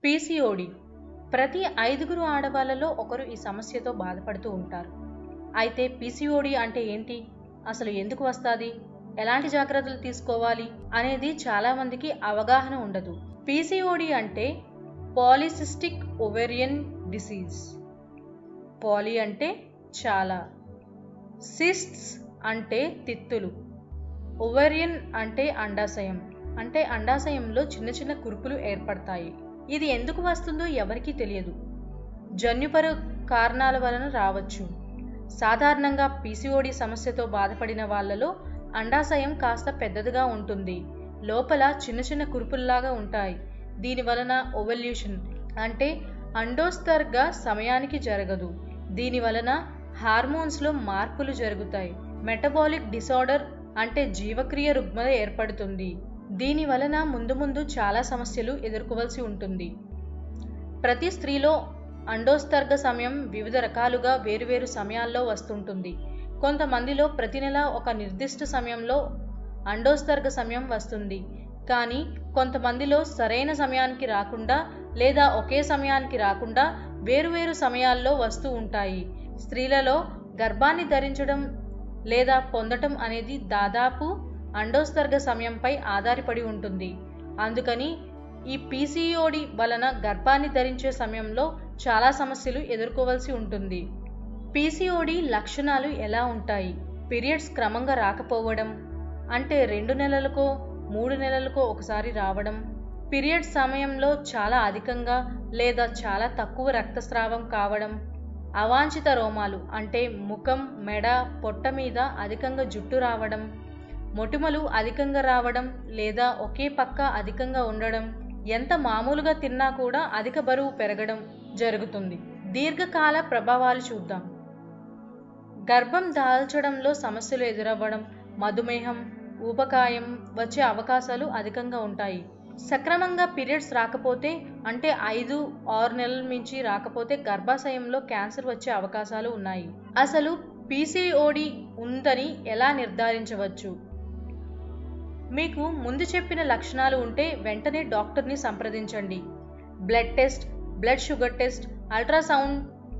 PCOD ప్రతి ఐదుగురు ఆడవాళ్ళలో ఒకరు ఈ సమస్యతో బాధపడుతూ ఉంటారు అయితే పీసీఓడి అంటే ఏంటి అసలు ఎందుకు వస్తుంది ఎలాంటి జాగ్రత్తలు తీసుకోవాలి అనేది చాలామందికి అవగాహన ఉండదు పీసీఓడి అంటే పాలిసిస్టిక్ ఒవేరియన్ డిసీజ్ పాలి అంటే చాలా సిస్ట్స్ అంటే తిత్తులు ఒవేరియన్ అంటే అండాశయం అంటే అండాశయంలో చిన్న చిన్న కురుపులు ఏర్పడతాయి ఇది ఎందుకు వస్తుందో ఎవరికీ తెలియదు జన్యుపర కారణాల వలన రావచ్చు సాధారణంగా పీసీఓడి సమస్యతో బాధపడిన వాళ్ళలో అండాశయం కాస్త పెద్దదిగా ఉంటుంది లోపల చిన్న చిన్న కురుపుల్లాగా ఉంటాయి దీని వలన ఓవల్యూషన్ అంటే అండోస్తర్గా సమయానికి జరగదు దీని వలన హార్మోన్స్లో మార్పులు జరుగుతాయి మెటబాలిక్ డిసార్డర్ అంటే జీవక్రియ రుగ్మత ఏర్పడుతుంది దీని వలన ముందు ముందు చాలా సమస్యలు ఎదుర్కోవలసి ఉంటుంది ప్రతి స్త్రీలో అండోస్తర్గ సమయం వివిధ రకాలుగా వేరువేరు సమయాల్లో వస్తుంటుంది కొంతమందిలో ప్రతి నెల ఒక నిర్దిష్ట సమయంలో అండోస్తర్గ సమయం వస్తుంది కానీ కొంతమందిలో సరైన సమయానికి రాకుండా లేదా ఒకే సమయానికి రాకుండా వేరువేరు సమయాల్లో వస్తూ ఉంటాయి స్త్రీలలో గర్భాన్ని ధరించడం లేదా పొందటం అనేది దాదాపు అండోస్తర్గ సమయంపై ఆధారపడి ఉంటుంది అందుకని ఈ పీసీఓడి వలన గర్భాన్ని ధరించే సమయంలో చాలా సమస్యలు ఎదుర్కోవాల్సి ఉంటుంది పీసీఓడి లక్షణాలు ఎలా ఉంటాయి పీరియడ్స్ క్రమంగా రాకపోవడం అంటే రెండు నెలలకో మూడు నెలలకో ఒకసారి రావడం పీరియడ్ సమయంలో చాలా అధికంగా లేదా చాలా తక్కువ రక్తస్రావం కావడం అవాంఛిత రోమాలు అంటే ముఖం మెడ పొట్ట మీద అధికంగా జుట్టు రావడం మొటిమలు అధికంగా రావడం లేదా ఒకే పక్క అధికంగా ఉండడం ఎంత మామూలుగా తిన్నా కూడా అధిక బరువు పెరగడం జరుగుతుంది దీర్ఘకాల ప్రభావాలు చూద్దాం గర్భం దాల్చడంలో సమస్యలు ఎదురవ్వడం మధుమేహం ఊబకాయం వచ్చే అవకాశాలు అధికంగా ఉంటాయి సక్రమంగా పీరియడ్స్ రాకపోతే అంటే ఐదు ఆరు నెలల మించి రాకపోతే గర్భాశయంలో క్యాన్సర్ వచ్చే అవకాశాలు ఉన్నాయి అసలు పీసీఓడి ఉందని ఎలా నిర్ధారించవచ్చు మీకు ముందు చెప్పిన లక్షణాలు ఉంటే వెంటనే డాక్టర్ని సంప్రదించండి blood test blood sugar test ultrasound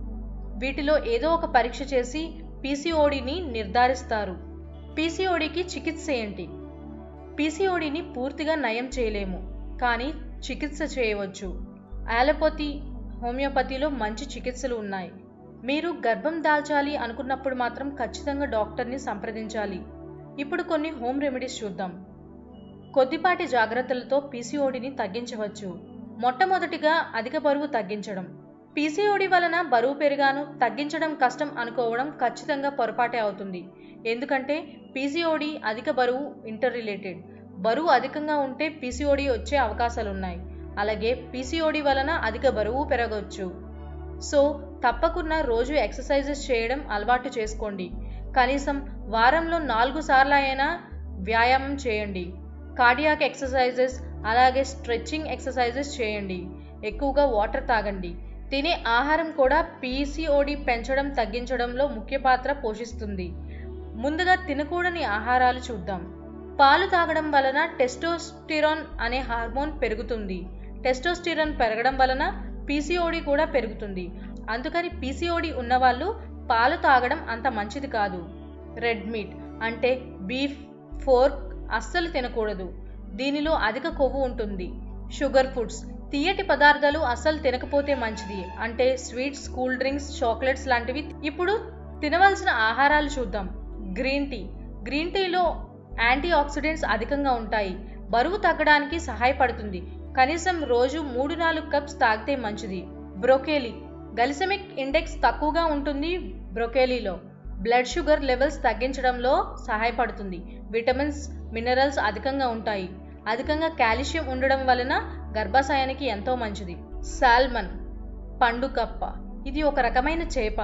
వీటిలో ఏదో ఒక పరీక్ష చేసి పీసీఓడిని నిర్ధారిస్తారు పీసీఓడికి చికిత్స ఏంటి పీసీఓడిని పూర్తిగా నయం చేయలేము కానీ చికిత్స చేయవచ్చు ఆలోపతి హోమియోపతిలో మంచి చికిత్సలు ఉన్నాయి మీరు గర్భం దాల్చాలి అనుకున్నప్పుడు మాత్రం ఖచ్చితంగా డాక్టర్ని సంప్రదించాలి ఇప్పుడు కొన్ని హోమ్ రెమెడీస్ చూద్దాం కొద్దిపాటి జాగ్రత్తలతో పీసీఓడిని తగ్గించవచ్చు మొట్టమొదటిగా అధిక బరువు తగ్గించడం పీసీఓడి వలన బరువు పెరిగాను తగ్గించడం కష్టం అనుకోవడం ఖచ్చితంగా పొరపాటే అవుతుంది ఎందుకంటే పీసీఓడి అధిక బరువు ఇంటర్ రిలేటెడ్ బరువు అధికంగా ఉంటే పీసీఓడి వచ్చే అవకాశాలున్నాయి అలాగే పీసీఓడి వలన అధిక బరువు పెరగవచ్చు సో తప్పకుండా రోజు ఎక్సర్సైజెస్ చేయడం అలవాటు చేసుకోండి కనీసం వారంలో నాలుగు సార్లు అయినా వ్యాయామం చేయండి కార్డియాక్ ఎక్సర్సైజెస్ అలాగే స్ట్రెచ్చింగ్ ఎక్సర్సైజెస్ చేయండి ఎక్కువగా వాటర్ తాగండి తినే ఆహారం కూడా పీసీఓడి పెంచడం తగ్గించడంలో ముఖ్య పాత్ర పోషిస్తుంది ముందుగా తినకూడని ఆహారాలు చూద్దాం పాలు తాగడం వలన టెస్టోస్టిరాన్ అనే హార్మోన్ పెరుగుతుంది టెస్టోస్టిరాన్ పెరగడం వలన పీసీఓడి కూడా పెరుగుతుంది అందుకని పీసీఓడి ఉన్నవాళ్ళు పాలు తాగడం అంత మంచిది కాదు రెడ్ మీట్ అంటే బీఫ్ ఫోర్క్ అస్సలు తినకూడదు దీనిలో అధిక కొవ్వు ఉంటుంది షుగర్ ఫుడ్స్ తీయటి పదార్థాలు అస్సలు తినకపోతే మంచిది అంటే స్వీట్స్ కూల్ డ్రింక్స్ చాక్లెట్స్ లాంటివి ఇప్పుడు తినవలసిన ఆహారాలు చూద్దాం గ్రీన్ టీ గ్రీన్ టీలో యాంటీ ఆక్సిడెంట్స్ అధికంగా ఉంటాయి బరువు తగ్గడానికి సహాయపడుతుంది కనీసం రోజు మూడు నాలుగు కప్స్ తాగితే మంచిది బ్రోకేలీ గలిసెమిక్ ఇండెక్స్ తక్కువగా ఉంటుంది బ్రొకేలీలో బ్లడ్ షుగర్ లెవెల్స్ తగ్గించడంలో సహాయపడుతుంది విటమిన్స్ మినరల్స్ అధికంగా ఉంటాయి అధికంగా కాల్షియం ఉండడం వలన గర్భాశయానికి ఎంతో మంచిది సాల్మన్ పండుకప్ప ఇది ఒక రకమైన చేప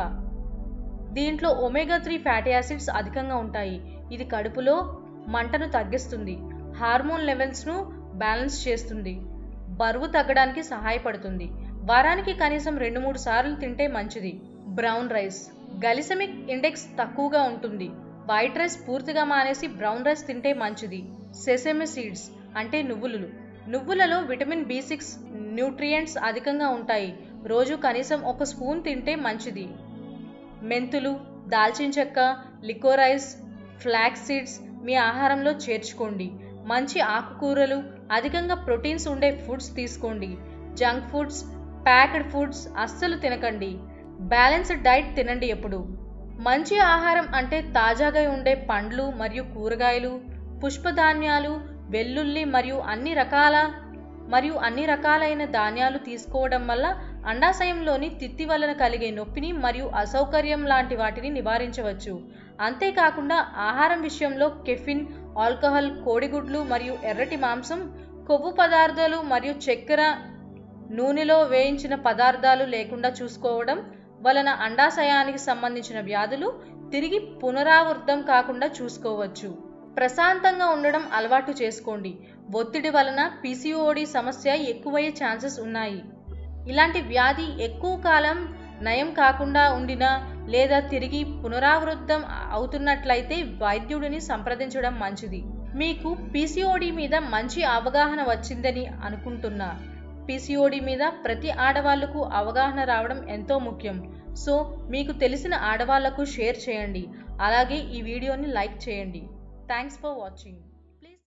దీంట్లో ఒమేగా త్రీ ఫ్యాటీ యాసిడ్స్ అధికంగా ఉంటాయి ఇది కడుపులో మంటను తగ్గిస్తుంది హార్మోన్ లెవెల్స్ను బ్యాలెన్స్ చేస్తుంది బరువు తగ్గడానికి సహాయపడుతుంది వారానికి కనీసం రెండు మూడు సార్లు తింటే మంచిది బ్రౌన్ రైస్ గలిసెమిక్ ఇండెక్స్ తక్కువగా ఉంటుంది వైట్ రైస్ పూర్తిగా మానేసి బ్రౌన్ రైస్ తింటే మంచిది సెసెమి సీడ్స్ అంటే నువ్వులు నువ్వులలో విటమిన్ బి సిక్స్ న్యూట్రియంట్స్ అధికంగా ఉంటాయి రోజు కనీసం ఒక స్పూన్ తింటే మంచిది మెంతులు దాల్చిన చెక్క లికోరైస్ ఫ్లాక్స్ సీడ్స్ మీ ఆహారంలో చేర్చుకోండి మంచి ఆకుకూరలు అధికంగా ప్రోటీన్స్ ఉండే ఫుడ్స్ తీసుకోండి జంక్ ఫుడ్స్ ప్యాక్డ్ ఫుడ్స్ అస్సలు తినకండి బ్యాలెన్స్డ్ డైట్ తినండి ఎప్పుడు మంచి ఆహారం అంటే తాజాగా ఉండే పండ్లు మరియు కూరగాయలు పుష్పధాన్యాలు వెల్లుల్లి మరియు అన్ని రకాల మరియు అన్ని రకాలైన ధాన్యాలు తీసుకోవడం వల్ల అండాశయంలోని తిత్తి వలన కలిగే నొప్పిని మరియు అసౌకర్యం లాంటి వాటిని నివారించవచ్చు అంతేకాకుండా ఆహారం విషయంలో కెఫిన్ ఆల్కహాల్ కోడిగుడ్లు మరియు ఎర్రటి మాంసం కొవ్వు పదార్థాలు మరియు చక్కెర నూనెలో వేయించిన పదార్థాలు లేకుండా చూసుకోవడం వలన అండాశయానికి సంబంధించిన వ్యాధులు తిరిగి పునరావృతం కాకుండా చూసుకోవచ్చు ప్రశాంతంగా ఉండడం అలవాటు చేసుకోండి ఒత్తిడి వలన పీసీఓడి సమస్య ఎక్కువయ్యే ఛాన్సెస్ ఉన్నాయి ఇలాంటి వ్యాధి ఎక్కువ కాలం నయం కాకుండా ఉండినా లేదా తిరిగి పునరావృతం అవుతున్నట్లయితే వైద్యుడిని సంప్రదించడం మంచిది మీకు పీసీఓడి మీద మంచి అవగాహన వచ్చిందని అనుకుంటున్నా పీసీఓడి మీద ప్రతి ఆడవాళ్లకు అవగాహన రావడం ఎంతో ముఖ్యం సో మీకు తెలిసిన ఆడవాళ్లకు షేర్ చేయండి అలాగే ఈ వీడియోని లైక్ చేయండి థ్యాంక్స్ ఫర్ వాచింగ్